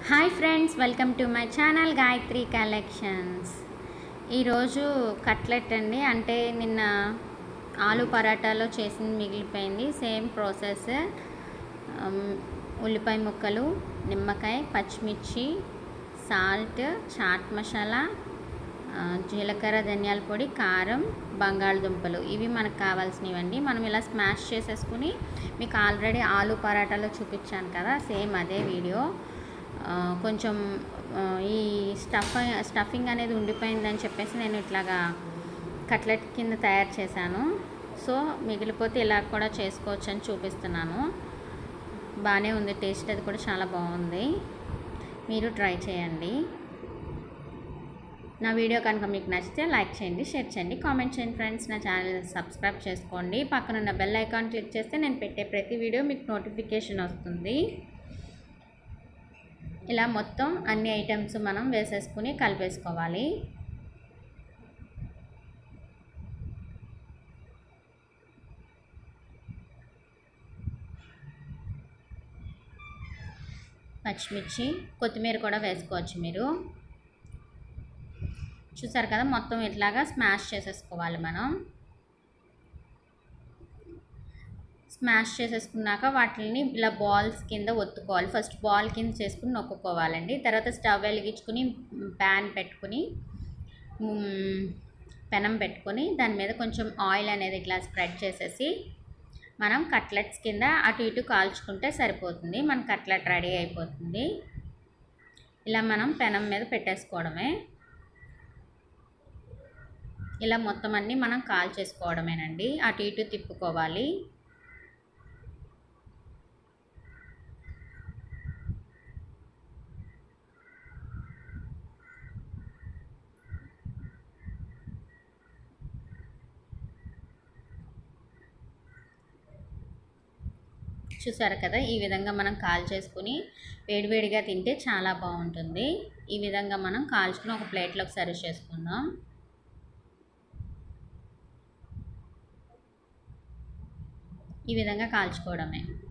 hi friends welcome to my channel Gayatri collections ఈరోజు cutlet అండి అంటే నిన్న ఆలు పరాటాలో చేసింది మిగిలిపోయింది సేమ్ ప్రాసెస్ ఉమ్, ఉల్లిపాయ ముక్కలు నిమ్మకాయ పచ్చిమిర్చి సాల్ట్ చాట్ మసాలా ఆ, జీలకర్ర ధనియాల పొడి కారం బంగాళదుంపలు ఇవి మనకు కావాల్సినవండి మనం ఇలా స్మాష్ చేసేసుకుని మీకు ఆల్రెడీ ఆలు పరాటాలో చూపించాను కదా సేమ్ అదే వీడియో ఆ, కొంచెం ఆ, ఈ స్టఫ్ స్టఫింగ్ అనేది ఉండిపోయిందని చెప్పేసి నేను ఇట్లాగా కట్లెట్ కింద తయారు చేశాను సో మిగిలిపోతే ఇలా కూడా చేసుకోవచ్చు అని చూపిస్తున్నాను బాగానే ఉంది టేస్ట్ అది కూడా చాలా బాగుంది మీరు ట్రై చేయండి నా వీడియో కనుక మీకు నచ్చితే లైక్ చేయండి షేర్ చేయండి కామెంట్ చేయండి ఫ్రెండ్స్ నా ఛానల్ సబ్స్క్రైబ్ చేసుకోండి పక్కన ఉన్న బెల్ ఐకాన్ క్లిక్ చేస్తే నేను పెట్టే ప్రతి వీడియో మీకు నోటిఫికేషన్ వస్తుంది ఇలా మొత్తం అన్ని ఐటమ్స్ మనం వేసేసుకుని కలిపేసుకోవాలి పచ్చిమిర్చి కొత్తిమీర కూడా వేసుకోవచ్చు మీరు చూసారు కదా మొత్తం ఇట్లాగా స్మాష్ చేసేసుకోవాలి మనం స్మాష్ చేసేసుకున్నాక వాటిని ఇలా బాల్స్ కింద ఒత్తుకోవాలి ఫస్ట్ బాల్ కింద చేసుకుని నొక్కుకోవాలండి తర్వాత స్టవ్ వెలిగించుకుని ప్యాన్ పెట్టుకుని మ్, పెనం పెట్టుకొని దాని మీద కొంచెం ఆయిల్ అనేది ఇట్లా స్ప్రెడ్ చేసేసి మనం కట్లెట్స్ కింద అటు ఇటు కాల్చుకుంటే సరిపోతుంది మన కట్లెట్ రెడీ అయిపోతుంది ఇలా మనం పెనం మీద పెట్టేసుకోవడమే ఇలా మొత్తం అన్నీ మనం కాల్ చేసుకోవడమేనండి అటు ఇటు తిప్పుకోవాలి చూసారు కదా ఈ విధంగా మనం కాల్ చేసుకుని వేడివేడిగా తింటే చాలా బాగుంటుంది ఈ విధంగా మనం కాల్చుకుని ఒక ప్లేట్లోకి సర్వ్ చేసుకుందాం ఈ విధంగా కాల్చుకోవడమే